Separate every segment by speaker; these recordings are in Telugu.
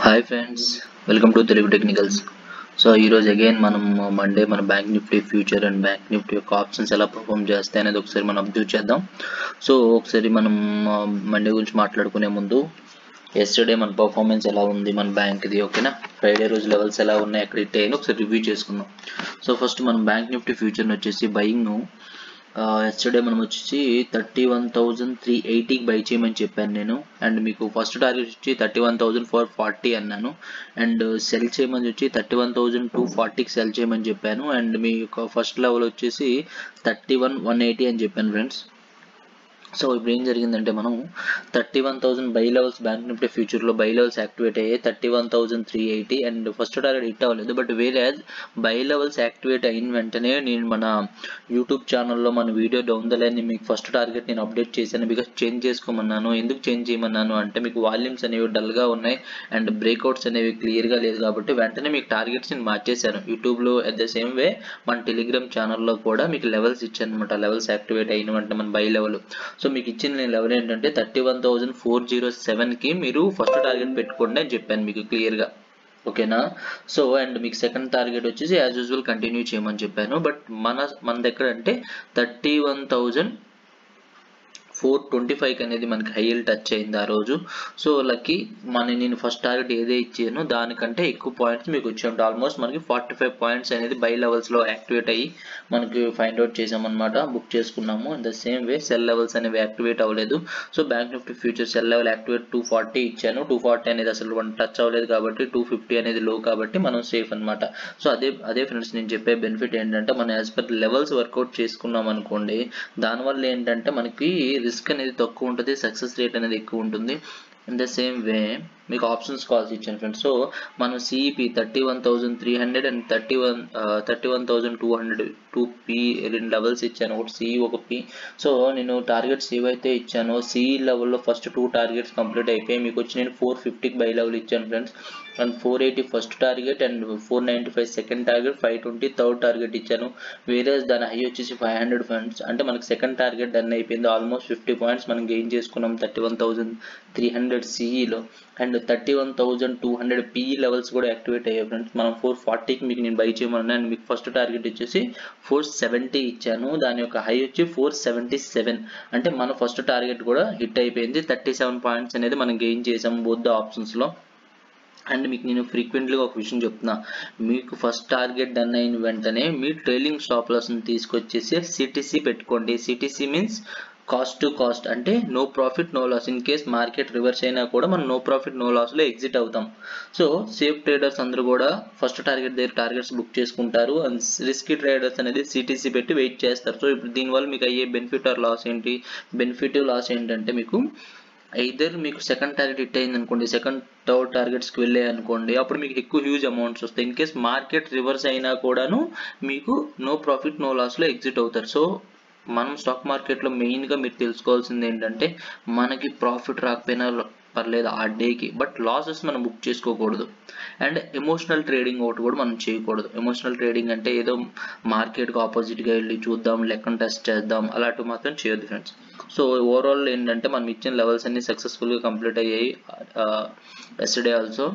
Speaker 1: hi friends welcome to Telugu technicals so ఈరోజు అగైన్ మనం మండే మన bank Nifty future and bank Nifty యొక్క ఆప్షన్స్ ఎలా పర్ఫామ్ చేస్తాయి అనేది ఒకసారి మనం అబ్జర్వ్ చేద్దాం సో ఒకసారి మనం మండే గురించి మాట్లాడుకునే ముందు ఎస్టర్డే మన పర్ఫార్మెన్స్ ఎలా ఉంది మన బ్యాంక్ది ఓకేనా ఫ్రైడే రోజు లెవెల్స్ ఎలా ఉన్నాయి ఎక్కడ హిట్ అయ్యాయి ఒకసారి రివ్యూ చేసుకుందాం సో ఫస్ట్ మనం బ్యాంక్ నిఫ్టీ ఫ్యూచర్ని వచ్చేసి బయింగ్ ఎస్టర్డే మనం వచ్చేసి థర్టీ వన్ థౌజండ్ త్రీ ఎయిటీకి బై చేయమని చెప్పాను నేను అండ్ మీకు ఫస్ట్ టార్గెట్ వచ్చి thirty one thousand four forty అన్నాను అండ్ సెల్ చేయమని వచ్చి థర్టీ వన్ థౌజండ్ టూ ఫార్టీకి సెల్ చేయమని చెప్పాను అండ్ మీ యొక్క ఫస్ట్ లెవెల్ వచ్చేసి థర్టీ వన్ వన్ ఎయిటీ అని చెప్పాను ఫ్రెండ్స్ సో ఇప్పుడు ఏం జరిగిందంటే మనం thirty one thousand buy levels bank Nifty ఫ్యూచర్లో బై లెవెల్స్ యాక్టివేట్ అయ్యాయి thirty one thousand three eighty and first target hit అవ్వలేదు బట్ వేరే బై లెవెల్స్ యాక్టివేట్ అయిన వెంటనే నేను మన యూట్యూబ్ ఛానల్లో మన వీడియో డౌన్ ద లైన్ మీకు ఫస్ట్ టార్గెట్ నేను అప్డేట్ చేశాను బికాస్ చేంజ్ చేసుకోమన్నాను ఎందుకు చేంజ్ చేయమన్నాను అంటే మీకు వాల్యూమ్స్ అనేవి డల్గా ఉన్నాయి అండ్ బ్రేక్అవుట్స్ అనేవి క్లియర్గా లేదు కాబట్టి వెంటనే మీకు టార్గెట్స్ నేను మార్చేశాను యూట్యూబ్లో అట్ ద సేమ్ వే మన టెలిగ్రామ్ ఛానల్లో కూడా మీకు లెవెల్స్ ఇచ్చాను అనమాట లెవెల్స్ యాక్టివేట్ అయిన వెంటనే మన బై లెవెల్ సో మీకు ఇచ్చిన నేను లెవెల్ ఏంటంటే thirty one thousand four zero సెవెన్కి మీరు ఫస్ట్ టార్గెట్ పెట్టుకోండి అని చెప్పాను మీకు క్లియర్గా ఓకేనా సో అండ్ మీకు సెకండ్ టార్గెట్ వచ్చేసి యాజ్ యూజువల్ కంటిన్యూ చేయమని చెప్పాను బట్ మన మన దగ్గర అంటే thirty one thousand four twenty ఫైవ్కి అనేది మనకి హైయల్ టచ్ అయింది ఆ రోజు సో లక్కీ మన నేను ఫస్ట్ టార్గెట్ ఏదే ఇచ్చానో దానికంటే ఎక్కువ పాయింట్స్ మీకు వచ్చి ఉంటాయి ఆల్మోస్ట్ మనకి ఫార్టీ ఫైవ్ పాయింట్స్ అనేది బై లెవెల్స్లో యాక్టివేట్ అయ్యి మనకి ఫైండ్ అవుట్ చేసామన్నమాట బుక్ చేసుకున్నాము in the same way sell levels అనేవి యాక్టివేట్ అవ్వలేదు so bank Nifty future sell level activate two forty ఇచ్చాను టూ ఫార్టీ అనేది అసలు వన్ టచ్ అవ్వలేదు కాబట్టి టూ ఫిఫ్టీ అనేది లో కాబట్టి మనం సేఫ్ అనమాట సో అదే అదే ఫ్రెండ్స్ నేను చెప్పే బెనిఫిట్ ఏంటంటే మనం యాజ్ పర్ లెవెల్స్ వర్కౌట్ చేసుకున్నాం అనుకోండి దానివల్ల ఏంటంటే మనకి రిస్క్ అనేది తక్కువ ఉంటుంది సక్సెస్ రేట్ అనేది ఎక్కువ ఉంటుంది ఇన్ ద సేమ్ వే మీకు ఆప్షన్స్ కాల్స్ ఇచ్చాను ఫ్రెండ్స్ సో మనం CEP thirty one thousand three hundred and thirty one thirty one thousand two hundred two P రెండు లెవెల్స్ ఇచ్చాను ఒకటి సిఈ ఒక పి సో నేను టార్గెట్స్ ఏవైతే ఇచ్చానో సిఈ లెవెల్లో ఫస్ట్ టూ టార్గెట్స్ కంప్లీట్ అయిపోయి మీకు వచ్చి నేను ఫోర్ ఫిఫ్టీకి బై లెవెల్ ఇచ్చాను friends and four eighty first target and four ninety five second target five twenty third target ఇచ్చాను వేరే దాని హై వచ్చేసి ఫైవ్ హండ్రెడ్ ఫ్రెండ్స్ అంటే మనకి సెకండ్ టార్గెట్ డన్ అయిపోయింది ఆల్మోస్ట్ ఫిఫ్టీ పాయింట్స్ మనం గెయిన్ చేసుకున్నాం thirty one thousand three hundred సిఈలో and thirty one thousand two hundred PE levels కూడా యాక్టివేట్ అయ్యాయి ఫ్రెండ్స్ మనం ఫోర్ ఫార్టీకి మీకు నేను బై చేయమన్నా అండ్ మీకు ఫస్ట్ టార్గెట్ వచ్చేసి ఫోర్ సెవెంటీ ఇచ్చాను దాని యొక్క హై వచ్చి ఫోర్ సెవెంటీ సెవెన్ అంటే మన ఫస్ట్ టార్గెట్ కూడా హిట్ అయిపోయింది థర్టీ సెవెన్ పాయింట్స్ అనేది మనం గెయిన్ చేసాము బోత్ ఆప్షన్స్లో అండ్ మీకు నేను ఫ్రీక్వెంట్లీగా ఒక విషయం చెప్తున్నా మీకు ఫస్ట్ టార్గెట్ డన్ అయిన వెంటనే మీ ట్రైలింగ్ స్టాప్ లాస్ని తీసుకొచ్చేసి సిటీసీ పెట్టుకోండి CTC means cost to cost అంటే no profit no loss in case market reverse అయినా కూడా మనం నో ప్రాఫిట్ నో లాస్లో ఎగ్జిట్ అవుతాం సో సేఫ్ ట్రేడర్స్ అందరూ కూడా ఫస్ట్ టార్గెట్ దగ్గర టార్గెట్స్ బుక్ చేసుకుంటారు అండ్ రిస్కీ ట్రేడర్స్ అనేది సిటీసీ పెట్టి వెయిట్ చేస్తారు సో ఇప్పుడు దీనివల్ల మీకు అయ్యే బెనిఫిట్ ఆర్ లాస్ ఏంటి బెనిఫిట్ లాస్ ఏంటంటే మీకు ఐదర్ మీకు సెకండ్ టార్గెట్ హిట్ అయింది అనుకోండి సెకండ్ థర్డ్ టార్గెట్స్కి వెళ్ళాయి అనుకోండి అప్పుడు మీకు ఎక్కువ హ్యూజ్ అమౌంట్స్ వస్తాయి ఇన్ కేస్ మార్కెట్ రివర్స్ అయినా కూడాను మీకు నో ప్రాఫిట్ నో లాస్లో ఎగ్జిట్ అవుతారు సో మనం స్టాక్ మార్కెట్లో మెయిన్గా మీరు తెలుసుకోవాల్సింది ఏంటంటే మనకి ప్రాఫిట్ రాకపోయినా పర్లేదు ఆ డేకి బట్ లాసెస్ మనం బుక్ చేసుకోకూడదు అండ్ ఎమోషనల్ ట్రేడింగ్ ఒకటి కూడా మనం చేయకూడదు ఎమోషనల్ ట్రేడింగ్ అంటే ఏదో మార్కెట్కి ఆపోజిట్గా వెళ్ళి చూద్దాం లెక్కను టెస్ట్ చేద్దాం అలాంటివి మాత్రం చేయొద్దు ఫ్రెండ్స్ సో ఓవరాల్ ఏంటంటే మనం ఇచ్చిన లెవెల్స్ అన్ని సక్సెస్ఫుల్గా కంప్లీట్ అయ్యాయి ఎస్డే ఆల్సో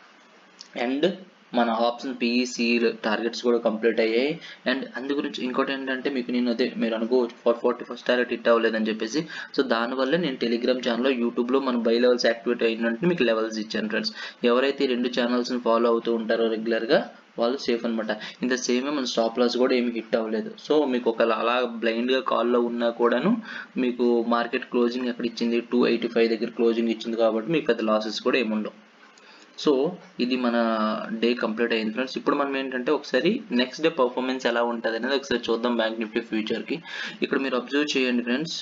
Speaker 1: అండ్ మన ఆప్షన్ పిఈసి టార్గెట్స్ కూడా కంప్లీట్ అయ్యాయి అండ్ అందు గురించి ఇంకోటి ఏంటంటే మీకు నేను అదే మీరు అనుకోవచ్చు four forty first target hit అవ్వలేదని చెప్పేసి సో దానివల్ల నేను టెలిగ్రామ్ ఛానల్లో యూట్యూబ్లో మన బై లెవెల్స్ యాక్టివేట్ అయినట్టు మీకు లెవెల్స్ ఇచ్చాను ఫ్రెండ్స్ ఎవరైతే రెండు ఛానల్స్ని ఫాలో అవుతూ ఉంటారో రెగ్యులర్గా వాళ్ళు సేఫ్ అనమాట ఇంత సేమే మన స్టాప్ లాస్ కూడా ఏమి హిట్ అవ్వలేదు సో మీకు ఒక అలా బ్లైండ్గా కాల్లో ఉన్నా కూడాను మీకు మార్కెట్ క్లోజింగ్ ఎక్కడ ఇచ్చింది టూ ఎయిటీ ఫైవ్ దగ్గర క్లోజింగ్ ఇచ్చింది కాబట్టి మీకు పెద్ద లాసెస్ కూడా ఏముండవు సో ఇది మన డే కంప్లీట్ అయింది ఫ్రెండ్స్ ఇప్పుడు మనం ఏంటంటే ఒకసారి నెక్స్ట్ డే పర్ఫార్మెన్స్ ఎలా ఉంటుంది అనేది ఒకసారి చూద్దాం బ్యాంక్ నిఫ్టీ ఫ్యూచర్కి ఇక్కడ మీరు అబ్జర్వ్ చేయండి ఫ్రెండ్స్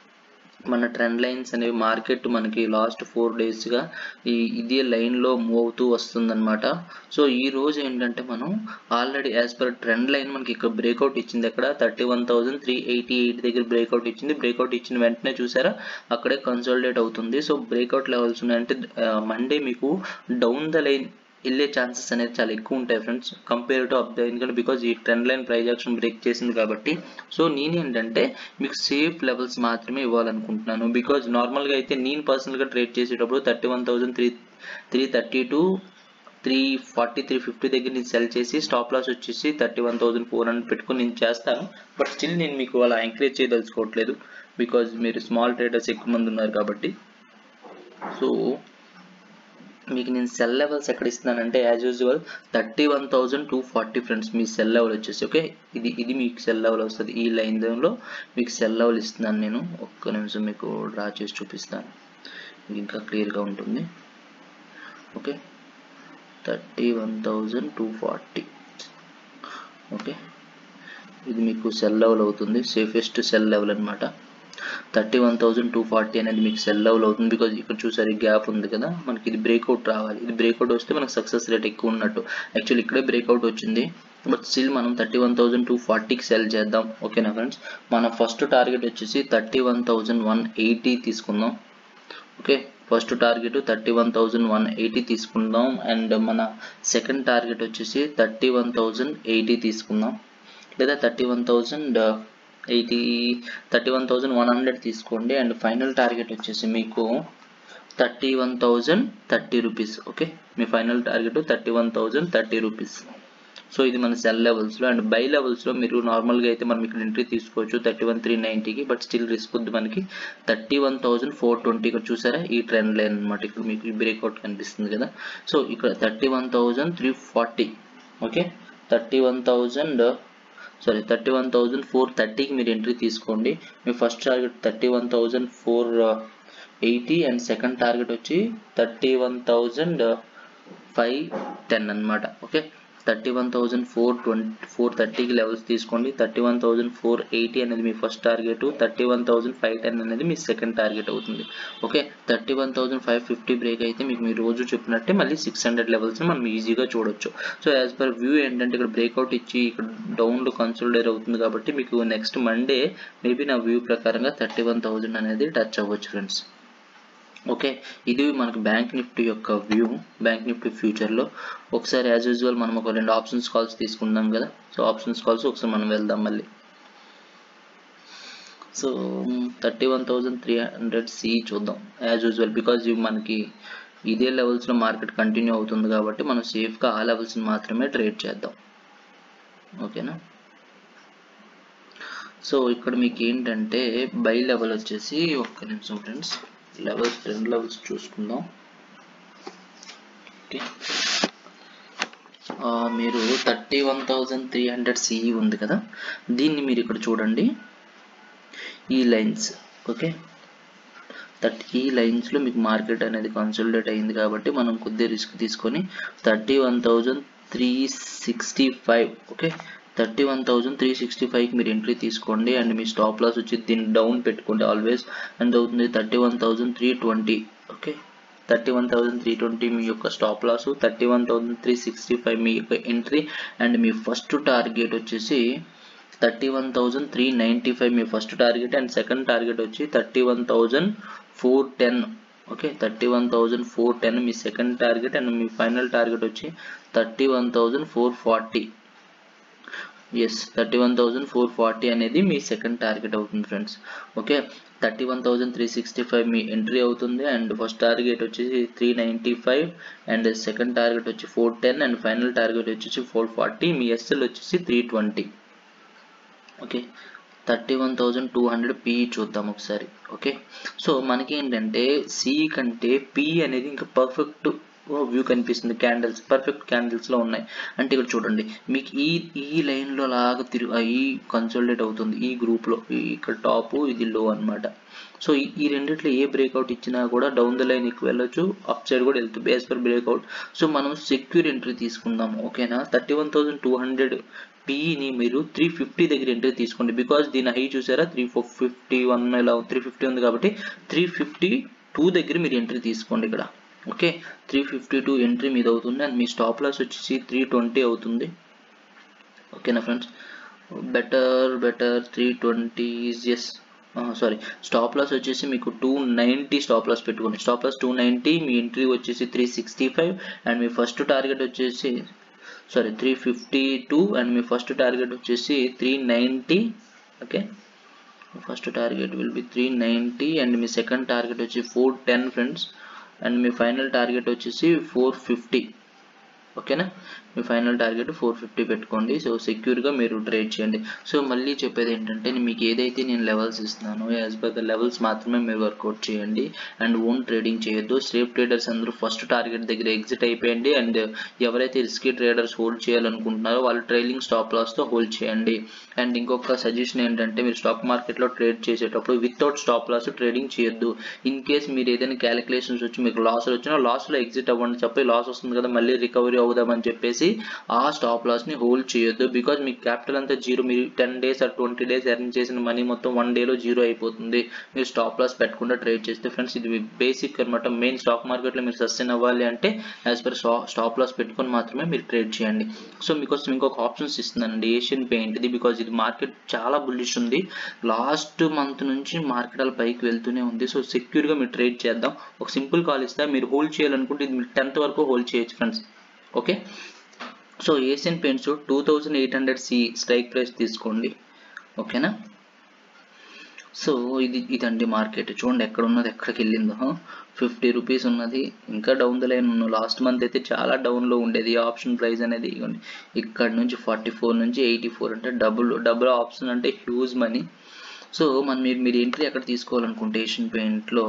Speaker 1: మన ట్రెండ్ లైన్స్ అనేవి మార్కెట్ మనకి లాస్ట్ ఫోర్ డేస్గా ఈ ఇదే లైన్లో మూవ్ అవుతూ వస్తుందన్నమాట సో ఈ రోజు ఏంటంటే మనం already as per trend line మనకి ఇక్కడ బ్రేక్అవుట్ ఇచ్చింది ఎక్కడ thirty one thousand three eighty eight దగ్గర బ్రేక్అవుట్ ఇచ్చింది బ్రేక్అవుట్ ఇచ్చిన వెంటనే చూసారా అక్కడే కన్సల్టేట్ అవుతుంది సో బ్రేక్అవుట్ లెవెల్స్ ఉన్నాయంటే మండే మీకు డౌన్ ద లైన్ వెళ్ళే ఛాన్సెస్ అనేది చాలా ఎక్కువ ఉంటాయి ఫ్రెండ్స్ కంపేర్ టు అప్ ఎందుకంటే బికాజ్ ఈ trend line price action break చేసింది కాబట్టి సో నేను ఏంటంటే మీకు సేఫ్ లెవెల్స్ మాత్రమే ఇవ్వాలనుకుంటున్నాను బికాజ్ నార్మల్గా అయితే నేను పర్సనల్గా ట్రేడ్ చేసేటప్పుడు thirty one thousand three three thirty to three forty three fifty దగ్గర నేను సెల్ చేసి స్టాప్ లాస్ వచ్చేసి thirty one thousand four hundred పెట్టుకుని నేను చేస్తాను బట్ స్టిల్ నేను మీకు అలా ఎంకరేజ్ చేయదలుచుకోవట్లేదు బికాజ్ మీరు స్మాల్ ట్రేడర్స్ ఎక్కువ మంది ఉన్నారు కాబట్టి సో మీకు నేను సెల్ లెవెల్స్ ఎక్కడ ఇస్తున్నానంటే as usual thirty one thousand two forty friends మీ సెల్ లెవెల్ వచ్చేసి ఓకే ఇది ఇది మీకు సెల్ లెవెల్ వస్తుంది ఈ లైన్ లో మీకు సెల్ లెవెల్ ఇస్తున్నాను నేను ఒక్క నిమిషం మీకు డ్రా చేసి చూపిస్తాను మీకు ఇంకా క్లియర్గా ఉంటుంది okay thirty one thousand two forty okay ఇది మీకు సెల్ లెవెల్ అవుతుంది సేఫెస్ట్ సెల్ లెవెల్ అనమాట thirty one thousand two forty అనేది మీకు సెల్ లెవెల్ అవుతుంది బికాజ్ ఇక్కడ చూసారు ఈ గ్యాప్ ఉంది కదా మనకి ఇది బ్రేక్అవుట్ రావాలి ఇది బ్రేక్అవుట్ వస్తే మనకు సక్సెస్ రేట్ ఎక్కువ ఉన్నట్టు యాక్చువల్లీ ఇక్కడే బ్రేక్అవుట్ వచ్చింది బట్ స్టిల్ మనం థర్టీ వన్ థౌజండ్ టూ ఫార్టీకి సెల్ చేద్దాం ఓకేనా ఫ్రెండ్స్ మన ఫస్ట్ టార్గెట్ వచ్చేసి thirty one thousand one eighty తీసుకుందాం okay first target thirty one thousand one eighty తీసుకుందాం అండ్ మన సెకండ్ టార్గెట్ వచ్చేసి థర్టీ వన్ థౌజండ్ ఎయిటీ తీసుకుందాం లేదా thirty one thousand eighty thirty one thousand one hundred తీసుకోండి అండ్ ఫైనల్ టార్గెట్ వచ్చేసి మీకు thirty one thousand thirty rupees okay మీ final target thirty one thousand thirty rupees so ఇది మన సెల్ లెవెల్స్లో అండ్ బై లెవెల్స్లో మీరు నార్మల్గా అయితే మనం ఇక్కడ ఎంట్రీ తీసుకోవచ్చు థర్టీ వన్ త్రీ నైంటీకి బట్ స్టిల్ రిస్క్ ఉంది మనకి thirty one thousand four twenty ఇక్కడ చూసారా ఈ ట్రెండ్ లైన్ అనమాట ఇక్కడ మీకు ఈ బ్రేక్అవుట్ కనిపిస్తుంది కదా సో ఇక్కడ thirty one thousand three forty okay thirty one thousand sorry thirty one thousand four థర్టీకి మీరు ఎంట్రీ తీసుకోండి మీ first target thirty one thousand four eighty and second target వచ్చి thirty one thousand five ten అనమాట okay thirty one thousand four twenty four థర్టీకి లెవెల్స్ తీసుకోండి thirty one thousand four eighty అనేది మీ first target thirty one thousand five ten అనేది మీ సెకండ్ టార్గెట్ అవుతుంది okay thirty one thousand five fifty break అయితే మీకు మీరు రోజు చెప్పినట్టే మళ్ళీ సిక్స్ హండ్రెడ్ లెవెల్స్ని మనం ఈజీగా చూడొచ్చు సో యాజ్ పర్ వ్యూ ఏంటంటే ఇక్కడ బ్రేక్అవుట్ ఇచ్చి ఇక్కడ డౌన్లో కన్సల్టేట్ అవుతుంది కాబట్టి మీకు నెక్స్ట్ మండే మేబీ నా వ్యూ ప్రకారంగా థర్టీ వన్ థౌజండ్ అనేది టచ్ అవ్వచ్చు ఫ్రెండ్స్ ఓకే ఇది మనకు బ్యాంక్ నిఫ్టీ యొక్క వ్యూ బ్యాంక్ నిఫ్టీ ఫ్యూచర్లో ఒకసారి యాజ్ యూజువల్ మనం ఒక రెండు ఆప్షన్స్ కాల్స్ తీసుకుందాం కదా సో ఆప్షన్స్ కాల్స్ ఒకసారి మనం వెళ్దాం మళ్ళీ so thirty one thousand three hundred C చూద్దాం యాజ్ యూజువల్ బికాజ్ ఇవి మనకి ఇదే లెవెల్స్లో మార్కెట్ కంటిన్యూ అవుతుంది కాబట్టి మనం సేఫ్గా ఆ లెవెల్స్ని మాత్రమే ట్రేడ్ చేద్దాం ఓకేనా సో ఇక్కడ మీకు ఏంటంటే బై లెవెల్ వచ్చేసి ఒక్క నిమిషం ఫ్రెండ్స్ లెవెల్స్ రెండు లెవెల్స్ చూసుకుందాం ఓకే మీరు thirty one thousand three hundred CE ఉంది కదా దీన్ని మీరు ఇక్కడ చూడండి ఈ లైన్స్ ఓకే థర్టీ ఈ లైన్స్లో మీకు మార్కెట్ అనేది కన్సల్టేట్ అయింది కాబట్టి మనం కొద్దిగా రిస్క్ తీసుకొని thirty one thousand three sixty five okay thirty one thousand three sixty ఫైవ్కి మీరు ఎంట్రీ తీసుకోండి అండ్ మీ స్టాప్ లాస్ వచ్చి దీన్ని డౌన్ పెట్టుకోండి ఆల్వేస్ ఎంత అవుతుంది thirty one thousand three twenty okay thirty one thousand three twenty మీ యొక్క stop loss thirty one thousand three sixty five మీ యొక్క ఎంట్రీ అండ్ మీ ఫస్ట్ టార్గెట్ వచ్చేసి thirty one thousand three ninety five మీ first target and second target వచ్చి thirty one thousand four ten okay thirty one thousand four ten మీ సెకండ్ టార్గెట్ అండ్ మీ ఫైనల్ టార్గెట్ వచ్చి thirty one thousand four forty yes thirty one thousand four forty అనేది మీ సెకండ్ టార్గెట్ అవుతుంది friends okay thirty one thousand three sixty five మీ ఎంట్రీ అవుతుంది అండ్ ఫస్ట్ టార్గెట్ వచ్చేసి three ninety five and second target వచ్చి four ten and final target వచ్చేసి ఫోర్ ఫార్టీ మీ ఎస్ఎల్ వచ్చేసి three twenty okay thirty one thousand two hundred P చూద్దాం ఒకసారి ఓకే సో మనకి ఏంటంటే సి కంటే పి అనేది ఇంకా పర్ఫెక్ట్ వ్యూ కనిపిస్తుంది క్యాండిల్స్ పర్ఫెక్ట్ క్యాండిల్స్లో ఉన్నాయి అంటే ఇక్కడ చూడండి మీకు ఈ ఈ లైన్లో లాగా తిరుగు ఈ కన్సల్టేట్ అవుతుంది ఈ గ్రూప్లో ఇక్కడ టాప్ ఇది లో అనమాట సో ఈ రెండిట్లో ఏ బ్రేక్అవుట్ ఇచ్చినా కూడా డౌన్ ద లైన్ ఎక్కువ వెళ్ళొచ్చు అప్ సైడ్ కూడా వెళ్తుంది బేస్ పర్ బ్రేక్అవుట్ సో మనం సెక్యూర్ ఎంట్రీ తీసుకుందాం ఓకేనా thirty one thousand two hundred పీని మీరు త్రీ ఫిఫ్టీ దగ్గర ఎంట్రీ తీసుకోండి బికాస్ దీని హై చూసారా త్రీ ఫోర్ ఫిఫ్టీ వన్ ఇలా త్రీ ఫిఫ్టీ ఉంది కాబట్టి త్రీ ఫిఫ్టీ టూ దగ్గర మీరు ఎంట్రీ తీసుకోండి ఇక్కడ okay three fifty two entry మీద అవుతుంది అండ్ మీ స్టాప్ లాస్ వచ్చేసి త్రీ ట్వంటీ అవుతుంది ఓకేనా friends better better three twenty yes sorry stop loss వచ్చేసి మీకు టూ నైంటీ స్టాప్ లాస్ పెట్టుకోండి స్టాప్ లాస్ టూ నైంటీ మీ ఎంట్రీ వచ్చేసి త్రీ సిక్స్టీ ఫైవ్ అండ్ మీ ఫస్ట్ టార్గెట్ వచ్చేసి sorry three fifty two and మీ ఫస్ట్ టార్గెట్ వచ్చేసి three ninety okay first target will be three ninety and me second target వచ్చి ఫోర్ టెన్ ఫ్రెండ్స్ అండ్ మీ ఫైనల్ టార్గెట్ వచ్చేసి ఫోర్ ఫిఫ్టీ ఓకేనా మీ ఫైనల్ టార్గెట్ ఫోర్ ఫిఫ్టీ పెట్టుకోండి సో సెక్యూర్గా మీరు ట్రేడ్ చేయండి సో మళ్ళీ చెప్పేది ఏంటంటే మీకు ఏదైతే నేను లెవెల్స్ ఇస్తున్నానో యాజ్ పర్ ద లెవెల్స్ మాత్రమే మీరు వర్కౌట్ చేయండి అండ్ ఓన్ ట్రేడింగ్ చేయొద్దు సేఫ్ ట్రేడర్స్ అందరూ ఫస్ట్ టార్గెట్ దగ్గర ఎగ్జిట్ అయిపోయండి అండ్ ఎవరైతే రిస్కీ ట్రేడర్స్ హోల్డ్ చేయాలనుకుంటున్నారో వాళ్ళు ట్రైలింగ్ స్టాప్ లాస్తో హోల్డ్ చేయండి అండ్ ఇంకొక సజెషన్ ఏంటంటే మీరు స్టాక్ మార్కెట్లో ట్రేడ్ చేసేటప్పుడు వితౌట్ స్టాప్ లాస్ ట్రేడింగ్ చేయొద్దు ఇన్ కేస్ మీరు ఏదైనా క్యాలిక్యులేషన్స్ వచ్చి మీకు లాస్ వచ్చినా లాస్లో ఎగ్జిట్ అవ్వండి చెప్పి లాస్ వస్తుంది కదా మళ్ళీ రికవరీ అవుదామని చెప్పేసి ఆ స్టాప్ లాస్ని హోల్డ్ చేయొద్దు బికాజ్ మీ క్యాపిటల్ అంతా జీరో మీరు ten days or twenty days earn చేసిన మనీ మొత్తం వన్ డేలో జీరో అయిపోతుంది మీరు స్టాప్ లాస్ పెట్టకుండా ట్రేడ్ చేస్తే ఫ్రెండ్స్ ఇది బేసిక్ అనమాట మెయిన్ స్టాక్ మార్కెట్లో మీరు సస్టైన్ అవ్వాలి అంటే యాజ్ పర్ స్టాప్ లాస్ పెట్టుకొని మాత్రమే మీరు ట్రేడ్ చేయండి సో మీకోసం ఇంకొక ఆప్షన్స్ ఇస్తుందండి ఏషియన్ పెయింట్ ఇది బికాజ్ ఇది మార్కెట్ చాలా బుల్లిష్ ఉంది లాస్ట్ మంత్ నుంచి మార్కెట్ అలా పైకి వెళ్తూనే ఉంది సో సెక్యూర్గా మీరు ట్రేడ్ చేద్దాం ఒక సింపుల్ కాల్ ఇస్తే మీరు హోల్డ్ చేయాలనుకుంటే ఇది మీరు టెన్త్ వరకు హోల్డ్ చేయొచ్చు friends okay so Asian Paints two thousand eight hundred C strike price తీసుకోండి ఓకేనా సో ఇది ఇదండి మార్కెట్ చూడండి ఎక్కడ ఉన్నది ఎక్కడికి వెళ్ళిందో ఫిఫ్టీ రూపీస్ ఉన్నది ఇంకా డౌన్ ద లైన్ ఉన్నాం లాస్ట్ మంత్ అయితే చాలా డౌన్లో ఉండేది ఆప్షన్ ప్రైస్ అనేది ఇవ్వండి ఇక్కడ నుంచి ఫార్టీ ఫోర్ నుంచి ఎయిటీ ఫోర్ అంటే డబుల్ డబుల్ ఆప్షన్ అంటే హ్యూజ్ మనీ సో మనం మీరు మీరు ఎంట్రీ ఎక్కడ తీసుకోవాలనుకుంటే ఏషియన్ పెయింట్లో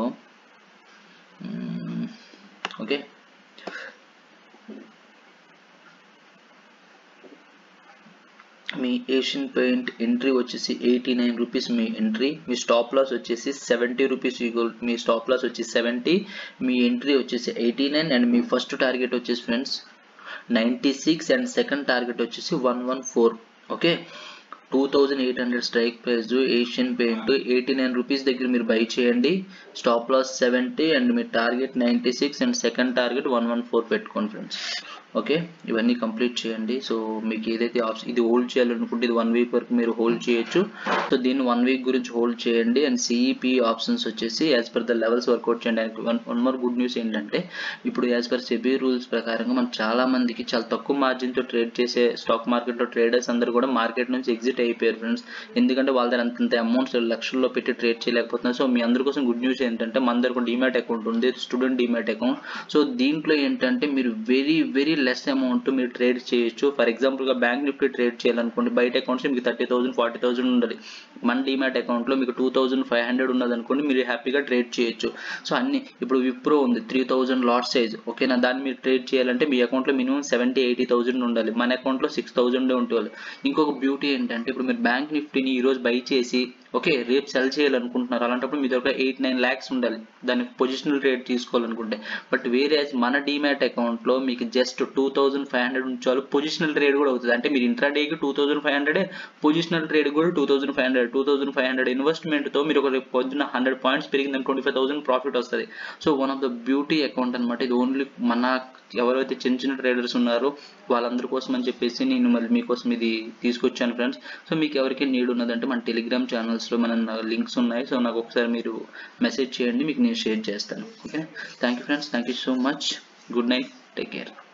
Speaker 1: ఓకే మీ ఏషియన్ పెయింట్ ఎంట్రీ వచ్చేసి ఎయిటీ నైన్ రూపీస్ మీ ఎంట్రీ మీ స్టాప్ లాస్ వచ్చేసి సెవెంటీ రూపీస్ మీ స్టాప్ లాస్ వచ్చి సెవెంటీ మీ ఎంట్రీ వచ్చేసి ఎయిటీ నైన్ అండ్ మీ ఫస్ట్ టార్గెట్ వచ్చేసి friends ninety six and second target వచ్చేసి one one four okay two thousand eight hundred strike price Asian Paint eighty nine rupees దగ్గర మీరు బై చేయండి స్టాప్ లాస్ సెవెంటీ అండ్ మీ target ninety six and second target one one four పెట్టుకోండి ఫ్రెండ్స్ ఓకే ఇవన్నీ కంప్లీట్ చేయండి సో మీకు ఏదైతే ఆప్షన్ ఇది హోల్డ్ చేయాలనుకుంటే ఇది వన్ వీక్ వరకు మీరు హోల్డ్ చేయొచ్చు సో దీన్ని వన్ వీక్ గురించి హోల్డ్ చేయండి అండ్ సిఈపి ఆప్షన్స్ వచ్చేసి as per the levels work out చేయండి and one one more good news ఏంటంటే ఇప్పుడు యాజ్ పర్ సెబీ రూల్స్ ప్రకారంగా మనం చాలా మందికి చాలా తక్కువ మార్జిన్తో ట్రేడ్ చేసే స్టాక్ మార్కెట్లో ట్రేడర్స్ అందరూ కూడా మార్కెట్ నుంచి ఎగ్జిట్ అయిపోయారు ఫ్రెండ్స్ ఎందుకంటే వాళ్ళ దగ్గర అంతంత అమౌంట్స్ లక్షల్లో పెట్టి ట్రేడ్ చేయలేకపోతున్నారు సో మీ అందరి కోసం గుడ్ న్యూస్ ఏంటంటే మన దగ్గర డిమాట్ అకౌంట్ ఉంది స్టూడెంట్ డిమాట్ అకౌంట్ సో దీంట్లో ఏంటంటే మీరు వెరీ వెరీ లెస్ అమౌంట్ మీరు ట్రేడ్ చేయొచ్చు ఫర్ ఎగ్జాంపుల్గా బ్యాంక్ నిఫ్టీ ట్రేడ్ చేయాలనుకోండి బయట అకౌంట్స్ మీకు థర్టీ థౌసండ్ ఫార్టీ థౌసండ్ ఉండాలి మన డిమాట్ అకౌంట్లో మీకు టూ థౌసండ్ ఫైవ్ హండ్రెడ్ ఉన్నది అనుకోండి మీరు హ్యాపీగా ట్రేడ్ చేయొచ్చు సో అన్ని ఇప్పుడు విప్రో ఉంది త్రీ థౌసండ్ లాట్ సైజ్ ఓకేనా దాన్ని మీరు ట్రేడ్ చేయాలంటే మీ అకౌంట్లో మినిమం సెవెంటీ ఎయిటీ థౌసండ్ ఉండాలి మన అకౌంట్లో సిక్స్ థౌసండ్ ఉంటుంది ఇంకొక బ్యూటీ ఏంటంటే ఇప్పుడు మీరు బ్యాంక్ నిఫ్టీని ఈరోజు బై చేసి ఓకే రేపు సెల్ చేయాలనుకుంటున్నారు అలాంటప్పుడు మీ దగ్గర ఎయిట్ నైన్ ల్యాక్స్ ఉండాలి దాన్ని పొజిషనల్ ట్రేడ్ తీసుకోవాలనుకుంటే బట్ వేరే మన డిమాట్ అకౌంట్లో మీకు just two thousand five hundred ఉంచాలి పొజిషనల్ ట్రేడ్ కూడా అవుతుంది అంటే మీరు ఇంట్రా డేకి two thousand five hundred positional trade కూడా two thousand five hundred two thousand five hundred ఇన్వెస్ట్మెంట్తో మీరు ఒక రేపు పొద్దున్న హండ్రెడ్ పాయింట్స్ పెరిగిందని ట్వంటీ ఫైవ్ థౌసండ్ ప్రాఫిట్ వస్తుంది so one of the beauty account అనమాట ఇది ఓన్లీ మన ఎవరైతే చిన్న చిన్న ట్రేడర్స్ ఉన్నారో వాళ్ళందరి కోసం అని చెప్పేసి నేను మళ్ళీ మీకోసం ఇది తీసుకొచ్చాను ఫ్రెండ్స్ సో మీకు ఎవరికి నీడ్ ఉన్నదంటే మన టెలిగ్రామ్ ఛానల్స్లో మన లింక్స్ ఉన్నాయి సో నాకు ఒకసారి మీరు మెసేజ్ చేయండి మీకు నేను షేర్ చేస్తాను okay thank you friends thank you so much good night take care